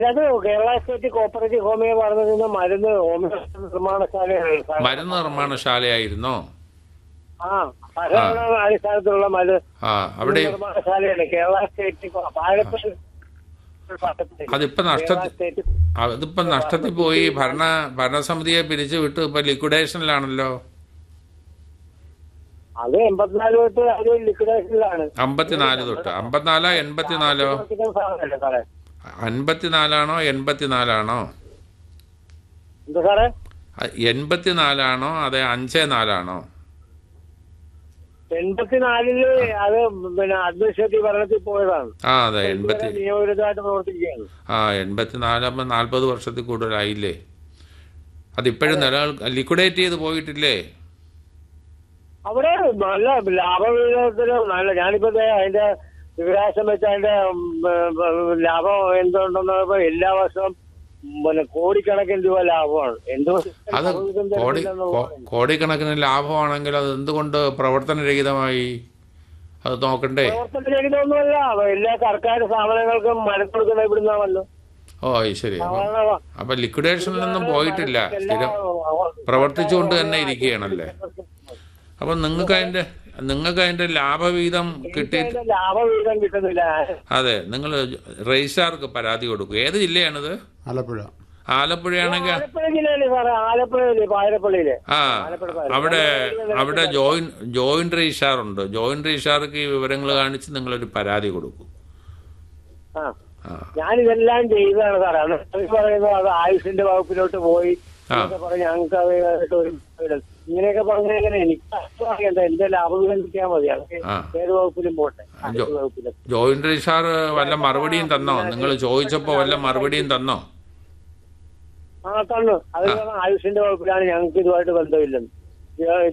അത് Kerala state cooperative homeo പറഞ്ഞിരുന്ന മരുന്ന് ഹോമിയോ നിർമ്മാണശാലയാണ് സാർ. മരുന്ന് നിർമ്മാണശാലയായിരുന്നോ ആ ഭരണ അടിസ്ഥാനത്തിലുള്ള മരുന്ന് ആ അവിടെ നിർമ്മാണശാലയാണ് കേരള സ്റ്റേറ്റ് കോ- പാലപ്പള്ളി അതിപ്പോ നഷ്ട കേരള സ്റ്റേറ്റ് അതിപ്പോ നഷ്ടത്തിൽ പോയി ഭരണ ഭരണസമിതിയെ പിരിച്ചു വിട്ടു ഇപ്പൊ ലിക്വിഡേഷനിലാണല്ലോ അത് എൺപത്തിനാല് തൊട്ട് അത് ലിക്വിഡേഷനിലാണ് അമ്പത്തിനാല് തൊട്ട് അമ്പത്തിനാലോ എൺപത്തിനാലോ പ്രവർത്തിക്കുന്ന സാധനമല്ലേ സാറേ അൻപത്തിനാലാണോ എൺപത്തിനാലാണോ എന്താ സാറേ അ- എൺപത്തിനാലാണോ അതെ അഞ്ചേ നാലാണോ എൺപത്തിനാലില് അത് പിന്നെ അഡ്മിനിസ്ട്രേറ്റീവ് ഭരണത്തിൽ പോയതാണ് ആ അതെ എൺപത്തി ഇതുവരെ നിയമവിരുദ്ധമായിട്ട് പ്രവർത്തിക്കുകയാണ് ആ എൺപത്തിനാലാകുമ്പോൾ നാൽപ്പത് വർഷത്തിൽ കൂടുതലായില്ലേ അതിപ്പോഴും നിലനിൽ ലിക്വിഡേറ്റ് ചെയ്ത് പോയിട്ടില്ലേ അവിടെ നല്ല ലാഭവിഹിതത്തിന് നല്ല ഞാനിപ്പോ ദേ അതിന്റെ വിവരാശം വെച്ച് അതിന്റെ ഉം, ഉം, ലാഭം എന്തുണ്ടെന്ന് പറഞ്ഞപ്പോ എല്ലാ വർഷവും പിന്നെ കോടിക്കണക്കിന് രൂപ ലാഭമാണ് എന്ത് അത് കോടി കോ- കോടിക്കണക്കിന് ലാഭമാണെങ്കിൽ അത് എന്തുകൊണ്ട് പ്രവർത്തനരഹിതമായി അത് നോക്കണ്ടേ പ്രവർത്തനരഹിതമൊന്നുമല്ല എല്ലാ സർക്കാർ സ്ഥാപനങ്ങൾക്കും മരുന്ന് കൊടുക്കുന്ന ഇവിടുന്നാണല്ലോ ഓ അത് ശരി അപ്പൊ- സാധാരണ അപ്പൊ ലിക്വിഡേഷനിൽ നിന്നും പോയിട്ടില്ല സ്ഥിരം പ്രവർത്തിച്ചുകൊണ്ട് തന്നെ ഇരിക്കുകയാണല്ലേ അപ്പൊ നിങ്ങൾക്ക് അതിന്റെ നിങ്ങൾക്ക് അതിന്റെ ലാഭവിഹിതം കിട്ടി അതിന്റെ ലാഭവിഹിതം കിട്ടുന്നില്ല അതെ നിങ്ങൾ രജിസ്ട്രാർക്ക് പരാതി കൊടുക്കും ഏത് ജില്ലയാണിത് ആലപ്പുഴ ആലപ്പുഴയാണെങ്കിൽ ആലപ്പുഴ ജില്ലയില് സാറേ ആലപ്പുഴയില് പായരപ്പള്ളിയില് ആ അവിടെ അവിടെ ജോയിൻ ജോയിന്റ് രജിസ്ട്രാർ ഉണ്ട് ജോയിന്റ് രജിസ്ട്രാർക്ക് ഈ വിവരങ്ങൾ കാണിച്ച് നിങ്ങളൊരു പരാതി കൊടുക്കും ആ ആ ഞാനിതെല്ലാം ചെയ്തതാണ് സാറേ അന്ന് അവർ പറയുന്നത് അത് ആയുഷിന്റെ വകുപ്പിലോട്ട് പോയി ആ. എന്നൊക്കെ പറഞ്ഞ് ഞങ്ങൾക്ക് അത് ഇതായിട്ട് ഒരു ഇല്ല. ഇങ്ങനെയൊക്കെ പറഞ്ഞാൽ എങ്ങനെ എനിക്ക് അറിയണ്ട എന്റെ ലാഭവിഹിതം കിട്ടിയാൽ മതി അതൊക്കെ ആ. ഏത് വകുപ്പിലും പോട്ടെ ജോ- ആയുഷ് വകുപ്പിലും ജോയിന്റ് രജിസ്ട്രാർ വല്ല മറുപടിയും തന്നോ നിങ്ങൾ ചോദിച്ചപ്പോൾ വല്ല മറുപടിയും തന്നോ ആ തന്നു അത് കാരണം ആയുഷിന്റെ വകുപ്പിലാണ് ഞങ്ങൾക്ക് ഇതുമായിട്ട് ബന്ധമില്ലെന്ന് ഇത്